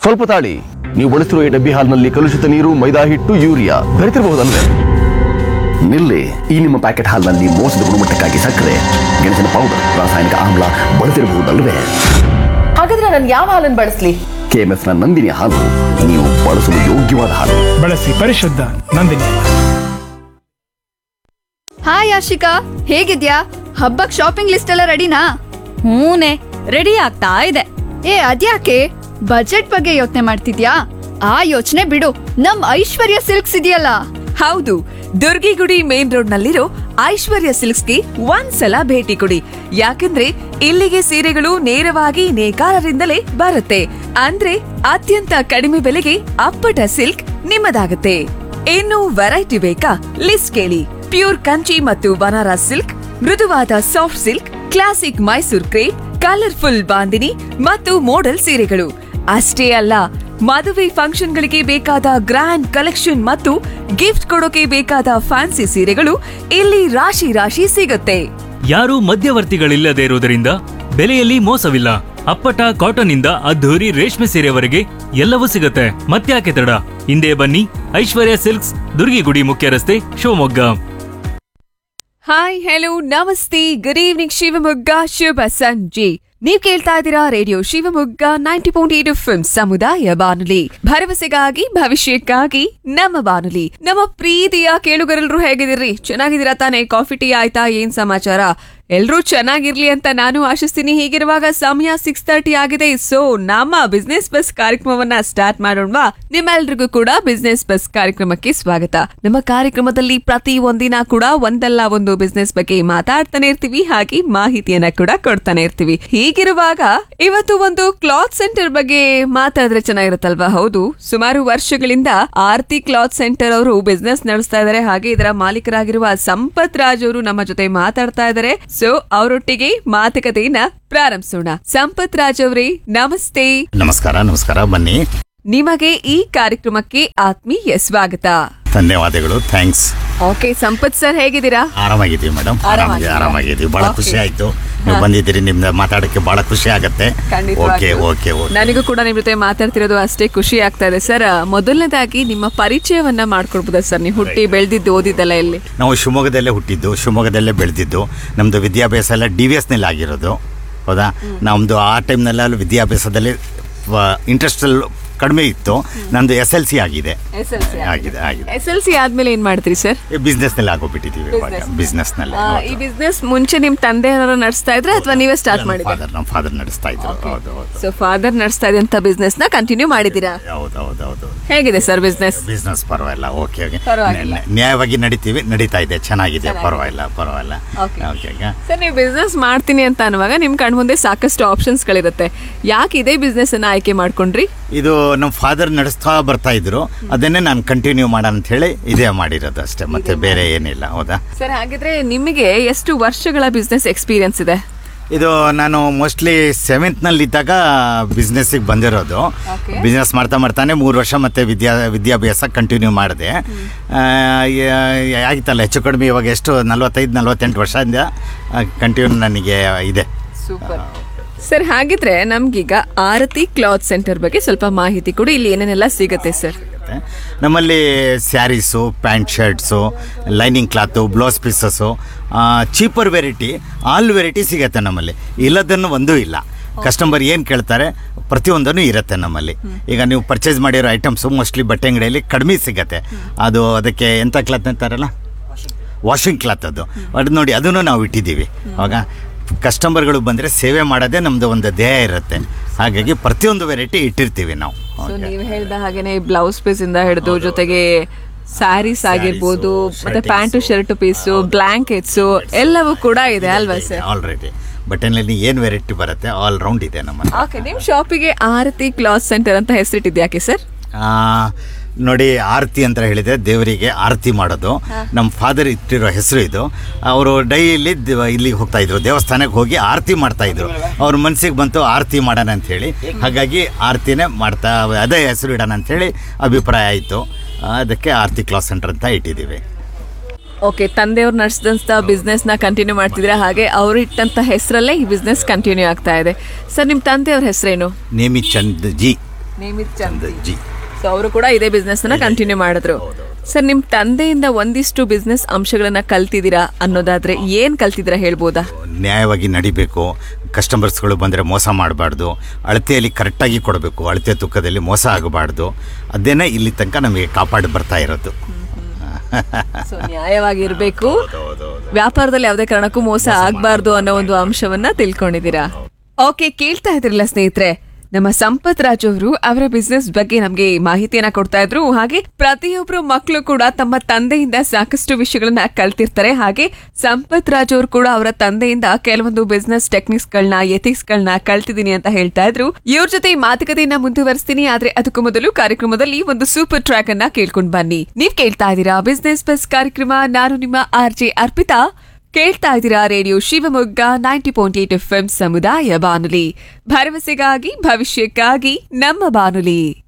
ಸ್ವಲ್ಪ ತಾಳಿ ನೀವು ಬಳಸಿರುವ ಈ ಡಬ್ಬಿ ಹಾಲ್ನಲ್ಲಿ ಕಲುಷಿತ ನೀರು ಮೈದಾ ಹಿಟ್ಟು ಯೂರಿಯಾ ಬೆರೆತಿರಬಹುದಲ್ವೇ ನಿಲ್ಲಿ ಈ ನಿಮ್ಮ ಪ್ಯಾಕೆಟ್ ಹಾಲ್ನಲ್ಲಿ ಮೋಸದ ಗುಣಮಟ್ಟಕ್ಕಾಗಿ ಸಕ್ಕರೆ ಗೆಣಸಿನ ಪೌಡರ್ ರಾಸಾಯನಿಕ ಆಮ್ಲ ಬಳಸಿರಬಹುದಲ್ವೇ ಹಾಗಾದ್ರೆ ನಾನು ಯಾವ ಹಾಲನ್ನು ಬಳಸ್ಲಿ ಕೆಎಂಎಫ್ ನ ನಂದಿನಿ ಹಾಲು ನೀವು ಬಳಸಲು ಯೋಗ್ಯವಾದ ಹಾಲು ಬಳಸಿ ಪರಿಶುದ್ಧ ನಂದಿನಿ ಹಾಯ್ ಆಶಿಕಾ ಹೇಗಿದ್ಯಾ ಹಬ್ಬಕ್ ಶಾಪಿಂಗ್ ಲಿಸ್ಟ್ ಎಲ್ಲ ರೆಡಿನಾ ಹೂನೆ ರೆಡಿ ಆಗ್ತಾ ಇದೆ ಏ ಅದ್ಯಾಕೆ ಬಜೆಟ್ ಬಗ್ಗೆ ಯೋಚನೆ ಮಾಡ್ತಿದ್ಯಾ ಆ ಯೋಚನೆ ಬಿಡು ನಮ್ ಐಶ್ವರ್ಯ ಸಿಲ್ಕ್ಸ್ ಇದೆಯಲ್ಲ ಹೌದು ದುರ್ಗಿಗುಡಿ ಮೇನ್ ರೋಡ್ ನಲ್ಲಿರೋ ಐಶ್ವರ್ಯ ಸಿಲ್ಕ್ಸ್ಗೆ ಒಂದ್ಸಲ ಭೇಟಿ ಕೊಡಿ ಯಾಕಂದ್ರೆ ಇಲ್ಲಿಗೆ ಸೀರೆಗಳು ನೇರವಾಗಿ ನೇಕಾರರಿಂದಲೇ ಬರುತ್ತೆ ಅಂದ್ರೆ ಅತ್ಯಂತ ಕಡಿಮೆ ಬೆಲೆಗೆ ಅಪ್ಪಟ ಸಿಲ್ಕ್ ನಿಮ್ಮದಾಗುತ್ತೆ ಇನ್ನು ವೆರೈಟಿ ಬೇಕಾ ಲಿಸ್ಟ್ ಕೇಳಿ ಪ್ಯೂರ್ ಕಂಚಿ ಮತ್ತು ಬನಾರಸ್ ಸಿಲ್ಕ್ ಮೃದುವಾದ soft silk classic Mysore crepe colourful bandhani ಮತ್ತು ಮೋಡಲ್ ಸೀರೆಗಳು ಅಷ್ಟೇ ಅಲ್ಲ ಮದುವೆ ಫಂಕ್ಷನ್ಗಳಿಗೆ ಬೇಕಾದ ಗ್ರ್ಯಾಂಡ್ ಕಲೆಕ್ಷನ್ ಮತ್ತು ಗಿಫ್ಟ್ ಕೊಡೋಕೆ ಬೇಕಾದ ಫ್ಯಾನ್ಸಿ ಸೀರೆಗಳು ಇಲ್ಲಿ ರಾಶಿ ರಾಶಿ ಸಿಗುತ್ತೆ ಯಾರೂ ಮಧ್ಯವರ್ತಿಗಳಿಲ್ಲದೆ ಇರುವುದರಿಂದ ಬೆಲೆಯಲ್ಲಿ ಮೋಸವಿಲ್ಲ ಅಪ್ಪಟ ಕಾಟನ್ ಇಂದ ಅದ್ಧೂರಿ ರೇಷ್ಮೆ ಸೀರೆವರೆಗೆ ಎಲ್ಲವೂ ಸಿಗುತ್ತೆ ಮತ್ತ್ಯಾಕೆ ತಡ ಹಿಂದೆ ಬನ್ನಿ ಐಶ್ವರ್ಯ ಸಿಲ್ಕ್ಸ್ ದುರ್ಗಿಗುಡಿ ಮುಖ್ಯ ರಸ್ತೆ Shivamogga hi hello namaste good evening Shivamogga ಶುಭ ಸಂಜೆ ನೀವ್ ಕೇಳ್ತಾ ಇದ್ದೀರಾ radio Shivamogga ninety point eight FM ಸಮುದಾಯ ಬಾನುಲಿ ಭರವಸೆಗಾಗಿ ಭವಿಷ್ಯಕ್ಕಾಗಿ ನಮ್ಮ ಬಾನುಲಿ ನಮ್ಮ ಪ್ರೀತಿಯ ಕೇಳುಗರೆಲ್ಲರೂ ಹೇಗಿದಿರಿ ಚೆನ್ನಾಗಿದ್ದೀರಾ ತಾನೇ ಕಾಫಿ ಟೀ ಆಯ್ತಾ ಏನ್ ಸಮಾಚಾರ ಎಲ್ರೂ ಚೆನ್ನಾಗಿರ್ಲಿ ಅಂತ ನಾನು ಆಶಿಸ್ತೀನಿ ಹೀಗಿರುವಾಗ ಸಮಯ ಸಿಕ್ಸ್ ತರ್ಟಿ ಆಗಿದೆ ಸೊ ನಮ್ಮ ಬಿಸ್ನೆಸ್ ಬಸ್ ಕಾರ್ಯಕ್ರಮವನ್ನ ಸ್ಟಾರ್ಟ್ ಮಾಡೋಣವಾ ನಿಮ್ಮೆಲ್ರಿಗೂ ಕೂಡ ಬಿಸ್ನೆಸ್ ಬಸ್ ಕಾರ್ಯಕ್ರಮಕ್ಕೆ ಸ್ವಾಗತ ನಮ್ಮ ಕಾರ್ಯಕ್ರಮದಲ್ಲಿ ಪ್ರತಿ ಒಂದಿನ ಕೂಡ ಒಂದಲ್ಲ ಒಂದು ಬಿಸ್ನೆಸ್ ಬಗ್ಗೆ ಮಾತಾಡ್ತಾನೆ ಇರ್ತೀವಿ ಹಾಗೆ ಮಾಹಿತಿಯನ್ನ ಕೂಡ ಕೊಡ್ತಾನೆ ಇರ್ತೀವಿ ಹೀಗಿರುವಾಗ ಇವತ್ತು ಒಂದು ಕ್ಲಾತ್ ಸೆಂಟರ್ ಬಗ್ಗೆ ಮಾತಾಡಿದ್ರೆ ಚೆನ್ನಾಗಿರುತ್ತಲ್ವಾ ಹೌದು ಸುಮಾರು ವರ್ಷಗಳಿಂದ ಆರ್ತಿ ಕ್ಲಾತ್ ಸೆಂಟರ್ ಅವರು ಬಿಸ್ನೆಸ್ ನಡೆಸ್ತಾ ಇದ್ದಾರೆ ಹಾಗೆ ಇದರ ಮಾಲೀಕರಾಗಿರುವ ಸಂಪತ್ ರಾಜ್ ಅವರು ನಮ್ಮ ಜೊತೆ ಮಾತಾಡ್ತಾ ಇದ್ದಾರೆ ಸೊ ಅವರೊಟ್ಟಿಗೆ ಮಾತುಕತೆಯನ್ನ ಪ್ರಾರಂಭಿಸೋಣ ಸಂಪತ್ ರಾಜ್ ಅವರೇ ನಮಸ್ತೆ ನಮಸ್ಕಾರ ನಮಸ್ಕಾರ ಬನ್ನಿ ನಿಮಗೆ ಈ ಕಾರ್ಯಕ್ರಮಕ್ಕೆ ಆತ್ಮೀಯ ಸ್ವಾಗತ ಧನ್ಯವಾದಗಳು ಥ್ಯಾಂಕ್ಸ್ ಓಕೆ ಸಂಪತ್ ಸರ್ ಹೇಗಿದ್ದೀರಾ ಆರಾಮಾಗಿದ್ದೀವಿ ಮೇಡಮ್ ಆರಾಮಾಗಿ ಆರಾಮಾಗಿದ್ದೀವಿ ಬಹಳ Okay. ಖುಷಿ ಆಯ್ತು ನೀವು ಬಂದಿದ್ದೀರಿ ನಿಮ್ದು ಮಾತಾಡಕ್ಕೆ ಬಹಳ ಖುಷಿ ಆಗತ್ತೆ ಓಕೆ ಓಕೆ ಓಕೆ ನನಗೂ ಕೂಡ ನಿಮ್ ಜೊತೆ ಮಾತಾಡ್ತಿರೋದು ಅಷ್ಟೇ ಖುಷಿ ಆಗ್ತಾ ಇದೆ ಸರ್ ಮೊದಲನೇದಾಗಿ ನಿಮ್ಮ ಪರಿಚಯವನ್ನ ಮಾಡ್ಕೊಡ್ಬೋದಾ ಸರ್ ನೀವು ಹುಟ್ಟಿ ಬೆಳೆದಿದ್ದು ಓದಿದ್ದಲ್ಲ ಇಲ್ಲಿ ನಾವು ಶಿವಮೊಗ್ಗದಲ್ಲೇ ಹುಟ್ಟಿದ್ದು ಶಿವಮೊಗ್ಗದಲ್ಲೇ ಬೆಳೆದಿದ್ದು ನಮ್ಮದು ವಿದ್ಯಾಭ್ಯಾಸ ಎಲ್ಲ ಡಿ ವಿ ಎಸ್ನಲ್ಲಿ ಆಗಿರೋದು ಹೌದಾ ನಮ್ಮದು ಆ ಟೈಮ್ನೆಲ್ಲ ವಿದ್ಯಾಭ್ಯಾಸದಲ್ಲಿ ಇಂಟ್ರೆಸ್ಟಲ್ ಕಡಿಮೆ ಇತ್ತು ನಂದು ಎಸ್ ಎಲ್ ಸಿ ಆಗಿದೆ ಆಗಿದೆ ಆಗಿದೆ ಎಸ್ ಎಲ್ ಸಿ ಆದ್ಮೇಲೆ ಏನ್ ಮಾಡ್ತೀರಿ ಸರ್ ಬಿಸ್ನೆಸ್ನಲ್ಲಿ ಆಗೋಗ್ಬಿಟ್ಟಿದ್ದೀವಿ ಇವಾಗ ಬಿಸ್ನೆಸ್ನಲ್ಲಿ ಈ ಬಿಸ್ನೆಸ್ ಮುಂಚೆ ನಿಮ್ ತಂದೆ ಏನಾದ್ರು ನಡೆಸ್ತಾ ಇದ್ರೆ ಅಥವಾ ನೀವೇ ಸ್ಟಾರ್ಟ್ ಮಾಡಿದ್ರೆ ಫಾದರ್ ನಮ್ಮ ಫಾದರ್ ನಡೆಸ್ತಾ ಇದ್ರು ಹೌದು ಹೌದು ಸೊ ಫಾದರ್ ನಡೆಸ್ತಾ ಇದ್ದಂತ ಬಿಸ್ನೆಸ್ ನ ಕಂಟಿನ್ಯೂ ಮಾಡಿದೀರಾ ಹೌದು ಹೌದು ಹೌದು ಹೇಗಿದೆ ಸರ್ ಬಿಸ್ನೆಸ್ ಬಿಸ್ನೆಸ್ ಪರವಾಗಿಲ್ಲ ಓಕೆ ಓಕೆ ಪರವಾಗಿಲ್ಲ. ನ್ಯಾ- ನ್ಯಾಯವಾಗಿ ನಡೀತೀವಿ ನಡೀತಾ ಇದೆ ಚೆನ್ನಾಗಿದೆ ಪರವಾಗಿಲ್ಲ ಪರವಾಗಿಲ್ಲ Okay. ಓಕೆ ಓಕೆ ಸರ್ ನೀವು ಬಿಸ್ನೆಸ್ ಮಾಡ್ತೀನಿ ಅಂತ ಅನ್ನುವಾಗ ನಿಮ್ ಕಣ್ಮುಂದೆ ಸಾಕಷ್ಟು ಆಪ್ಷನ್ಸ್ ಗಳಿರುತ್ತೆ ಯಾಕೆ ಇದೇ ಬಿಸ್ನೆಸ್ ಅನ್ನ ಆಯ್ಕೆ ಮಾಡ್ಕೊಂಡ್ರಿ ಇದು ನಮ್ಮ ಫಾದರ್ ನಡೆಸ್ತಾ ಬರ್ತಾ ಇದ್ರು ಅದನ್ನೇ ನಾನು ಕಂಟಿನ್ಯೂ ಮಾಡೋಣ ಅಂತ ಹೇಳಿ ಇದೇ ಮಾಡಿರೋದು ಅಷ್ಟೇ ಮತ್ತೆ ಬೇರೆ ಏನಿಲ್ಲ ಹೌದಾ ಸರ್ ಹಾಗಿದ್ರೆ ನಿಮಗೆ ಎಷ್ಟು ವರ್ಷಗಳ ಬಿಸ್ನೆಸ್ ಎಕ್ಸ್ಪೀರಿಯನ್ಸ್ ಇದೆ ಇದು ನಾನು ಮೋಸ್ಟ್ಲಿ ಸೆವೆಂತ್ನಲ್ಲಿ ಇದ್ದಾಗ ಬಿಸ್ನೆಸ್ಸಿಗೆ ಬಂದಿರೋದು Okay. ಬಿಸ್ನೆಸ್ ಮಾಡ್ತಾ ಮಾಡ್ತಾನೆ ಮೂರು ವರ್ಷ ಮತ್ತೆ ವಿದ್ಯಾ ವಿದ್ಯಾಭ್ಯಾಸ ಕಂಟಿನ್ಯೂ ಮಾಡಿದೆ ಆಗಿತ್ತಲ್ಲ ಹೆಚ್ಚು ಕಡಿಮೆ ಇವಾಗ ಎಷ್ಟು ನಲ್ವತ್ತೈದು ನಲ್ವತ್ತೆಂಟು ವರ್ಷದಿಂದ ಕಂಟಿನ್ಯೂ ನನಗೆ ಇದೆ ಸೂಪರ್ ಸರ್ ಹಾಗಿದ್ರೆ ನಮ್ಗೀಗ ಆರತಿ ಕ್ಲಾತ್ ಸೆಂಟರ್ ಬಗ್ಗೆ ಸ್ವಲ್ಪ ಮಾಹಿತಿ ಕೊಡಿ ಇಲ್ಲಿ ಏನೇನೆಲ್ಲ ಸಿಗುತ್ತೆ ಸರ್ ಸಿಗುತ್ತೆ ನಮ್ಮಲ್ಲಿ sarees pant shirts lining cloth blouse pieces cheaper variety all variety ಸಿಗುತ್ತೆ ನಮ್ಮಲ್ಲಿ ಇಲ್ಲದನ್ನು ಒಂದೂ ಇಲ್ಲ ಕಸ್ಟಮರ್ ಏನು ಕೇಳ್ತಾರೆ ಪ್ರತಿಯೊಂದನ್ನು ಇರುತ್ತೆ ನಮ್ಮಲ್ಲಿ ಈಗ ನೀವು ಪರ್ಚೇಸ್ ಮಾಡಿರೋ ಐಟಮ್ಸು ಮೋಸ್ಟ್ಲಿ ಬಟ್ಟೆ ಅಂಗಡಿಯಲ್ಲಿ ಕಡಿಮೆ ಸಿಗತ್ತೆ ಅದು ಅದಕ್ಕೆ ಎಂಥ ಕ್ಲಾತ್ ಅಂತಾರಲ್ಲ ವಾಷಿಂಗ್ ಕ್ಲಾತ್ ಅದು ಅದು ನೋಡಿ ಅದನ್ನು ನಾವು ಇಟ್ಟಿದ್ದೀವಿ ಅವಾಗ ಕಸ್ಟಮರ್ಗಳು ಬಂದರೆ ಸೇವೆ ಮಾಡೋದೇ ನಮ್ಮದು ಒಂದು ಧ್ಯೇಯ ಇರುತ್ತೆ ಹಾಗಾಗಿ ಪ್ರತಿಯೊಂದು ವೆರೈಟಿ ಇಟ್ಟಿರ್ತೀವಿ ನಾವು ಸೊ Okay. ನೀವು ಹೇಳ್ದ ಹಾಗೇನೆ ಬ್ಲೌಸ್ ಪೀಸ್ ಇಂದ ಹಿಡಿದು ಜೊತೆಗೆ ಸ್ಯಾರೀಸ್ ಆಗಿರ್ಬೋದು Sarees, ಮತ್ತೆ shirtings, pant shirt piece blankets ಎಲ್ಲವೂ ಕೂಡ ಇದೆ ಅಲ್ವಾ ಸರ್ ಆಲ್ರೆಡಿ ಬಟನ್ನಲ್ಲಿ ಏನು ವೆರೈಟಿ ಬರುತ್ತೆ ಆಲ್ ರೌಂಡ್ ಇದೆ ನಮ್ಮಲ್ಲಿ ಓಕೆ ನಿಮ್ ಶಾಪಿಗೆ ಆರತಿ ಕ್ಲಾತ್ ಸೆಂಟರ್ ಅಂತ ಹೆಸರಿಟ್ಟಿದ್ದು ಯಾಕೆ ಸರ್ ಆ, ನೋಡಿ ಆರತಿ ಅಂತ ಹೇಳಿದ್ರೆ ದೇವರಿಗೆ ಆರತಿ ಮಾಡೋದು ನಮ್ಮ ಫಾದರ್ ಇಟ್ಟಿರೋ ಹೆಸರು ಇದು ಅವರು ಡೈಲಿ ಇಲ್ಲಿಗೆ ಹೋಗ್ತಾ ಇದ್ರು ದೇವಸ್ಥಾನಕ್ಕೆ ಹೋಗಿ ಆರತಿ ಮಾಡ್ತಾ ಇದ್ರು ಅವ್ರ ಮನಸ್ಸಿಗೆ ಬಂತು ಆರತಿ ಮಾಡೋಣ ಅಂತ ಹೇಳಿ ಹಾಗಾಗಿ ಆರತಿನೇ ಮಾಡ್ತಾ ಅದೇ ಹೆಸರು ಇಡೋಣ ಅಂತ ಹೇಳಿ ಅಭಿಪ್ರಾಯ ಆಯಿತು ಅದಕ್ಕೆ ಆರತಿ ಕ್ಲಾಸ್ ಸೆಂಟರ್ ಅಂತ ಇಟ್ಟಿದ್ದೀವಿ ಓಕೆ ತಂದೆಯವ್ರು ನಡೆಸಿದಂಥ ಬಿಸ್ನೆಸ್ ನ ಕಂಟಿನ್ಯೂ ಮಾಡ್ತಿದ್ರೆ ಹಾಗೆ ಅವ್ರು ಇಟ್ಟಂತ ಹೆಸರಲ್ಲೇ ಈ ಬಿಸ್ನೆಸ್ ಕಂಟಿನ್ಯೂ ಆಗ್ತಾ ಇದೆ ಸರ್ ನಿಮ್ಮ ತಂದೆಯವ್ರ ಹೆಸರೇನು ನೇಮಿ ಚಂದ್ ಜಿ ನೇಮಿತ್ ಚಂದ್ ಜಿ ಸೊ ಅವರು ಕೂಡ ಇದೇ ಬಿಸ್ನೆಸ್ ನ ಕಂಟಿನ್ಯೂ ಮಾಡಿದ್ರು ಸರ್ ನಿಮ್ ತಂದೆಯಿಂದ ಒಂದಿಷ್ಟು ಬಿಸ್ನೆಸ್ ಅಂಶಗಳನ್ನ ಕಲ್ತಿದ್ದೀರಾ ಅನ್ನೋದಾದ್ರೆ ಏನ್ ಕಲ್ತಿದ್ದೀರಾ ಹೇಳ್ಬೋದಾ ನ್ಯಾಯವಾಗಿ ನಡಿಬೇಕು ಕಸ್ಟಮರ್ಸ್ಗಳು ಬಂದರೆ ಮೋಸ ಮಾಡಬಾರ್ದು ಅಳತೆಯಲ್ಲಿ ಕರೆಕ್ಟಾಗಿ ಕೊಡಬೇಕು ಅಳತೆ ತೂಕದಲ್ಲಿ ಮೋಸ ಆಗಬಾರ್ದು ಅದೇನೇ ಇಲ್ಲಿ ತನಕ ನಮಗೆ ಕಾಪಾಡಿ ಬರ್ತಾ ಇರೋದು ಸೊ ನ್ಯಾಯವಾಗಿರ್ಬೇಕು ವ್ಯಾಪಾರದಲ್ಲಿ ಯಾವುದೇ ಕಾರಣಕ್ಕೂ ಮೋಸ ಆಗ್ಬಾರ್ದು ಅನ್ನೋ ಒಂದು ಅಂಶವನ್ನ ತಿಳ್ಕೊಂಡಿದ್ದೀರಾ ಓಕೆ ಕೇಳ್ತಾ ಇದ್ರಲ್ಲ ಸ್ನೇಹಿತರೆ ನಮ್ಮ ಸಂಪತ್ ರಾಜ್ ಅವರು ಅವರ ಬಿಸ್ನೆಸ್ ಬಗ್ಗೆ ನಮ್ಗೆ ಮಾಹಿತಿಯನ್ನ ಕೊಡ್ತಾ ಇದ್ರು ಹಾಗೆ ಪ್ರತಿಯೊಬ್ರು ಮಕ್ಕಳು ಕೂಡ ತಮ್ಮ ತಂದೆಯಿಂದ ಸಾಕಷ್ಟು ವಿಷಯಗಳನ್ನ ಕಲ್ತಿರ್ತಾರೆ ಹಾಗೆ ಸಂಪತ್ ರಾಜ್ ಅವರು ಕೂಡ ಅವರ ತಂದೆಯಿಂದ ಕೆಲವೊಂದು ಬಿಸ್ನೆಸ್ ಟೆಕ್ನಿಕ್ಸ್ ಗಳನ್ನ ಎಥಿಕ್ಸ್ ಗಳನ್ನ ಕಲ್ತಿದ್ದೀನಿ ಅಂತ ಹೇಳ್ತಾ ಇದ್ರು ಇವ್ರ ಜೊತೆ ಈ ಮಾತುಕತೆಯನ್ನ ಮುಂದುವರಿಸ್ತೀನಿ ಆದ್ರೆ ಅದಕ್ಕೂ ಮೊದಲು ಕಾರ್ಯಕ್ರಮದಲ್ಲಿ ಒಂದು ಸೂಪರ್ ಟ್ರ್ಯಾಕ್ ಅನ್ನ ಕೇಳ್ಕೊಂಡ್ ಬನ್ನಿ ನೀವ್ ಕೇಳ್ತಾ ಇದ್ದೀರಾ ಬಿಸ್ನೆಸ್ ಬಸ್ ಕಾರ್ಯಕ್ರಮ ನಾನು ನಿಮ್ಮ ಆರ್ ಜೆ ಅರ್ಪಿತಾ ಕೇಳ್ತಾ ಇದ್ದೀರಾ radio Shivamogga ninety point eight FM ಸಮುದಾಯ ಬಾನುಲಿ ಭರವಸೆಗಾಗಿ ಭವಿಷ್ಯಕ್ಕಾಗಿ ನಮ್ಮ ಬಾನುಲಿ